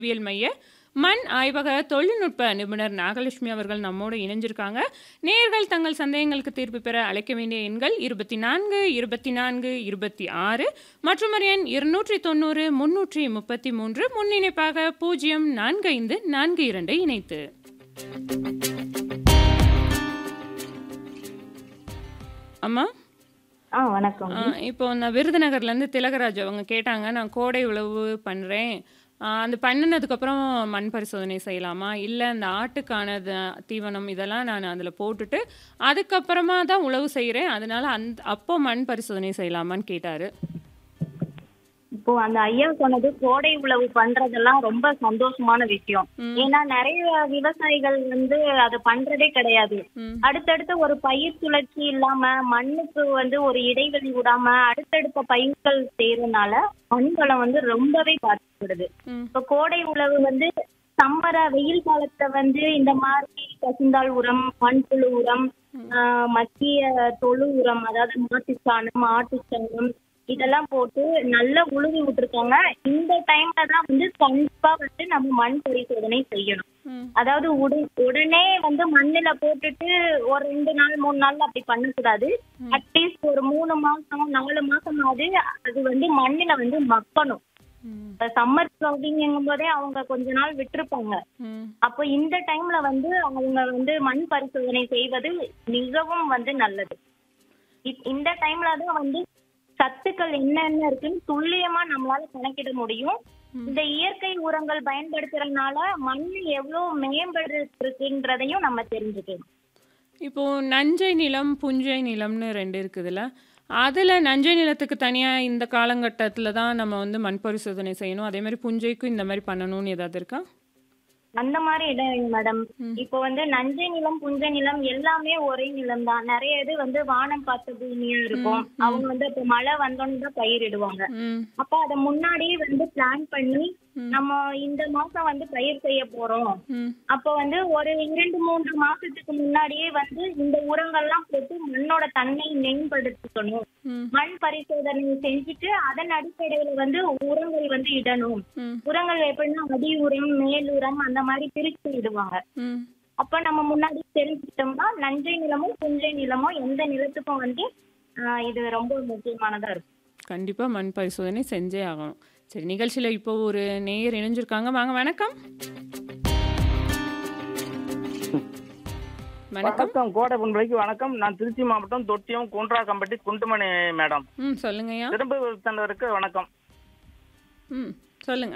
அறிவியல் மைய மண் ஆய்வக தொழில்நுட்ப நிபுணர் நாகலட்சுமி அவர்கள் நம்மோடு இணைஞ்சிருக்காங்க நேர்கள் தங்கள் சந்தேகங்களுக்கு தீர்ப்பு பெற அழைக்க வேண்டிய எண்கள் இருபத்தி நான்கு இருபத்தி நான்கு இருபத்தி ஆறு மற்றும் ஒரு எண் இருநூற்றி தொண்ணூறு முன்னூற்றி முப்பத்தி மூன்று முன்னிணைப்பாக பூஜ்ஜியம் நான்கு ஐந்து நான்கு இரண்டை இணைத்து அம்மா ஆ வணக்கம் ஆ, இப்போ நான் விருதுநகர்லேருந்து திலகராஜ் அவங்க கேட்டாங்க நான் கோடை உழவு பண்ணுறேன் அந்த பண்ணினதுக்கப்புறம் மண் பரிசோதனை செய்யலாமா இல்லை அந்த ஆட்டுக்கான த- தீவனம் இதெல்லாம் நான் அதில் போட்டுட்டு அதுக்கப்புறமா தான் உழவு செய்கிறேன் அதனால அந்த அப்போ மண் பரிசோதனை செய்யலாமான்னு கேட்டார் இப்போ அந்த ஐயா சொன்னது கோடை உழவு பண்றதெல்லாம் ரொம்ப சந்தோஷமான விஷயம் ஏன்னா நிறைய விவசாயிகள் வந்து அதை பண்றதே கிடையாது ம். அடுத்தடுத்து ஒரு பயிர் சுழற்சி இல்லாம மண்ணுக்கு வந்து ஒரு இடைவெளி விடாம அடுத்தடுத்த பயிர்கள் செய்யறதுனால மண் வளம் வந்து ரொம்பவே பாதிக்கப்படுது ம் இப்போ கோடை உழவு வந்து சம்மர வெயில் காலத்துல வந்து இந்த மாதிரி பசுந்தாள் உரம் மண்புழு உரம் ஆஹ் மக்கிய தொழு உரம் அதாவது மாட்டுச்சாணம் ஆட்டுச்சாணம் இதெல்லாம் போட்டு நல்லா உழுவி விட்டுருக்காங்க இந்த டைம்ல தான் வந்து கண்டிப்பா வந்து நம்ம மண் பரிசோதனை செய்யணும் ம் அதாவது உட உடனே வந்து மண்ணுல போட்டுட்டு ஒரு ரெண்டு நாள் மூணு நாள் அப்படி பண்ணக்கூடாது அட்லீஸ்ட் ஒரு மூணு மாசம் நாலு மாசமாவது அது வந்து மண்ணுல வந்து மக்கணும் ம் இப்ப சம்மர் க்ளவுடிங்கும் போதே அவங்க கொஞ்ச நாள் விட்டுருப்பாங்க ம் அப்போ இந்த டைம்ல வந்து அவங்க வந்து மண் பரிசோதனை செய்வது மிகவும் வந்து நல்லது இ- இந்த டைம்ல தான் வந்து சத்துக்கள் என்னென்ன இருக்குன்னு துல்லியமா நம்மளால கணக்கிட முடியும் இந்த இயற்கை உரங்கள் பயன்படுத்துறதுனால மண் எவ்வளவு மேம்படுத்திருக்குன்றதையும் நம்ம தெரிஞ்சுக்கணும் இப்போ நஞ்சை நிலம் புஞ்சை நிலம்னு ரெண்டு இருக்குதுல்ல அதில் நஞ்சை நிலத்துக்கு தனியாக இந்த காலகட்டத்தில் தான் நம்ம வந்து மண் பரிசோதனை செய்யணும் அதே மாதிரி புஞ்சைக்கும் இந்த மாதிரி பண்ணணும்னு ஏதாவது இருக்கா அந்த மாதிரி இடம் மேடம் இப்போ வந்து நஞ்சை நிலம் புஞ்சை நிலம் எல்லாமே ஒரே நிலம் தான் நிறைய இது வந்து வானம் பார்த்த பூமியா இருக்கும் அவங்க வந்து இப்போ மழை வந்தோன்னு தான் பயிரிடுவாங்க ம் அப்ப அத முன்னாடியே வந்து பிளான் பண்ணி நம்ம இந்த மாசம் வந்து பயிர் செய்ய போறோம் ம் அப்ப வந்து ஒரு இரண்டு மூன்று மாசத்துக்கு முன்னாடியே வந்து இந்த உரங்கள்லாம் போட்டு மண்ணோட தன்மையை மேம்படுத்திக்கணும் ம் மண் பரிசோதனை செஞ்சுட்டு அதன் அடிப்படையில வந்து உரங்கள் வந்து இடணும் ம் உரங்கள் எப்படின்னா அடி உரம் மேல் உரம் அந்த மாதிரி பிரிச்சு இடுவாங்க ம் அப்ப நம்ம முன்னாடி தெரிஞ்சுக்கிட்டோம்னா நஞ்சை நிலமோ புஞ்சை நிலமோ எந்த நிலத்துக்கும் வந்து ஆஹ் இது ரொம்ப முக்கியமானதா இருக்கும் கண்டிப்பாக மண் பரிசோதனை செஞ்சே ஆகணும் சரி நிகழ்ச்சியில் இப்போ ஒரு நேயர் இணைஞ்சிருக்காங்க வாங்க வணக்கம் வணக்கம் வணக்கம் கோடை பண்பலைக்கு வணக்கம் நான் திருச்சி மாவட்டம் தொட்டியம் குன்றாக்கம்பட்டி குண்டுமணி மேடம் ம் சொல்லுங்கய்யா திரும்ப தந்தவருக்கு வணக்கம் ம் சொல்லுங்க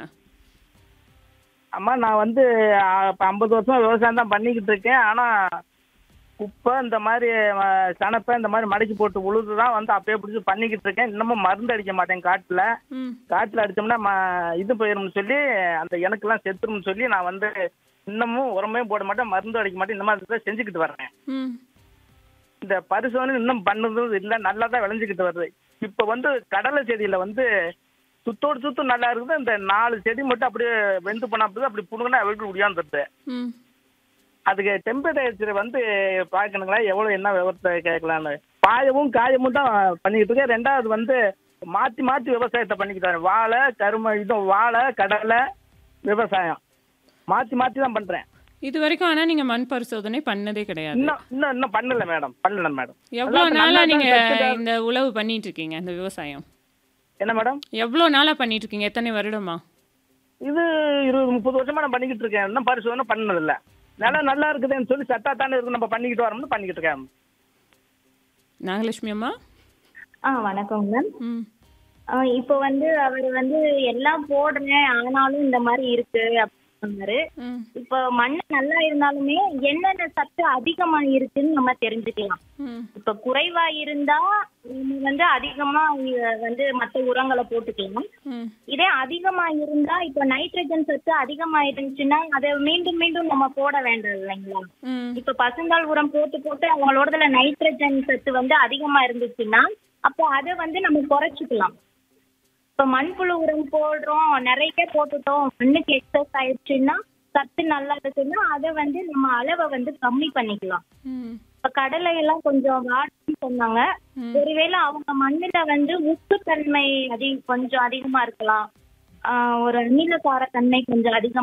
அம்மா நான் வந்து இப்போ ஐம்பது வருஷம் விவசாயம் தான் பண்ணிக்கிட்டு இருக்கேன் ஆனால் குப்பை இந்த மாதிரி அஹ், சணப்பை இந்த மாதிரி மடக்கி போட்டு உழுது தான் வந்து அப்பயே பிடிச்சி பண்ணிக்கிட்டு இருக்கேன் இன்னமும் மருந்து அடிக்க மாட்டேன் காட்டில் ம் காட்டில் அடித்தோம்னா ம இது போயிரும்னு சொல்லி அந்த எனக்கெல்லாம் செத்துரும்னு சொல்லி நான் வந்து இன்னமும் உரமே போட மாட்டேன் மருந்து அடிக்க மாட்டேன் இந்த மாதிரி தான் செஞ்சுக்கிட்டு வர்றேன் ம் இந்த பரிசோதனை இன்னும் பண்ணதும் இல்லை நல்லா தான் விளைஞ்சிக்கிட்டு வருது இப்போ வந்து கடலை செடியில் வந்து சுத்தோடு சுத்தம் நல்லா இருக்குது இந்த நாலு செடி மட்டும் அப்படியே வெந்து பண்ணா போது அப்படி புடுங்கினா வீட்டுக்கு முடியாந்துருது ம் அதுக்கு டெம்பரேச்சர் வந்து பார்க்கணுங்களா எவ்வளோ என்ன விவரத்தை கேட்கலான்னு பாயவும் காயமும் தான் பண்ணிக்கிட்டு இருக்கேன் ரெண்டாவது வந்து மாற்றி மாற்றி விவசாயத்தை பண்ணிக்கிட்டு வரேன் வாழை கரும இது வாழை கடலை விவசாயம் மாற்றி மாற்றி தான் பண்ணுறேன் இது வரைக்கும் ஆனால் நீங்கள் மண் பரிசோதனை பண்ணதே கிடையாது இன்னும் இன்னும் இன்னும் பண்ணல மேடம் பண்ணல மேடம் எவ்வளோ அதான் நாளா நல்லா தான் நீங்க கத்துக்கிட்டேன். இந்த உழவு பண்ணிட்டு இருக்கீங்க இந்த விவசாயம் என்ன மேடம் எவ்வளோ நாளா பண்ணிட்டு இருக்கீங்க எத்தனை வருடமா இது இருபது முப்பது வருஷமா நான் பண்ணிக்கிட்டு இருக்கேன் இன்னும் பரிசோதனை பண்ணதில்ல நிலம் நல்லா இருக்குதுன்னு சொல்லி சட்டா தானே இருக்கு நம்ம பண்ணிக்கிட்டு வரோம்னு பண்ணிக்கிட்டு இருக்கேன் நாகலட்சுமி அம்மா ஆ வணக்கம் மேம் ம் ஆஹ் இப்போ வந்து அவர் வந்து எல்லாம் போடுறேன் ஆனாலும் இந்த மாதிரி இருக்கு அப்படின்னு சொன்னாரு ம் இப்போ மண் நல்லா இருந்தாலுமே என்னென்ன சத்து அதிகமா இருக்குன்னு நம்ம தெரிஞ்சுக்கலாம் ம் இப்போ குறைவா இருந்தா நம்ம வந்து அதிகமா அஹ் வந்து மற்ற உரங்களை போட்டுக்கலாம் ம் இதே அதிகமா இருந்தா இப்போ நைட்ரஜன் சத்து அதிகமா இருந்துச்சுன்னா அதை மீண்டும் மீண்டும் நம்ம போட வேண்டாம் இல்லைங்களா ம் இப்ப பசுந்தாள் உரம் போட்டு போட்டு அவங்களோடதுல நைட்ரஜன் சத்து வந்து அதிகமா இருந்துச்சுன்னா அப்போ அதை வந்து நம்ம குறைச்சிக்கலாம் இப்ப மண்புழு உரம் போடுறோம் நிறைய போட்டுட்டோம் மண்ணுக்கு எக்ஸஸ் ஆயிடுச்சுன்னா சத்து நல்லா இருக்குன்னா அதை வந்து நம்ம அளவை வந்து கம்மி பண்ணிக்கலாம் ம் இப்ப கடலை எல்லாம் கொஞ்சம் வாடுன்னு சொன்னாங்க ஒருவேளை அவங்க மண்ணுல வந்து உப்புத்தன்மை அதிக கொஞ்சம் அதிகமா இருக்கலாம் ஆஹ் ஒரு அமிலக்கார தன்மை கொஞ்சம் அதிகமா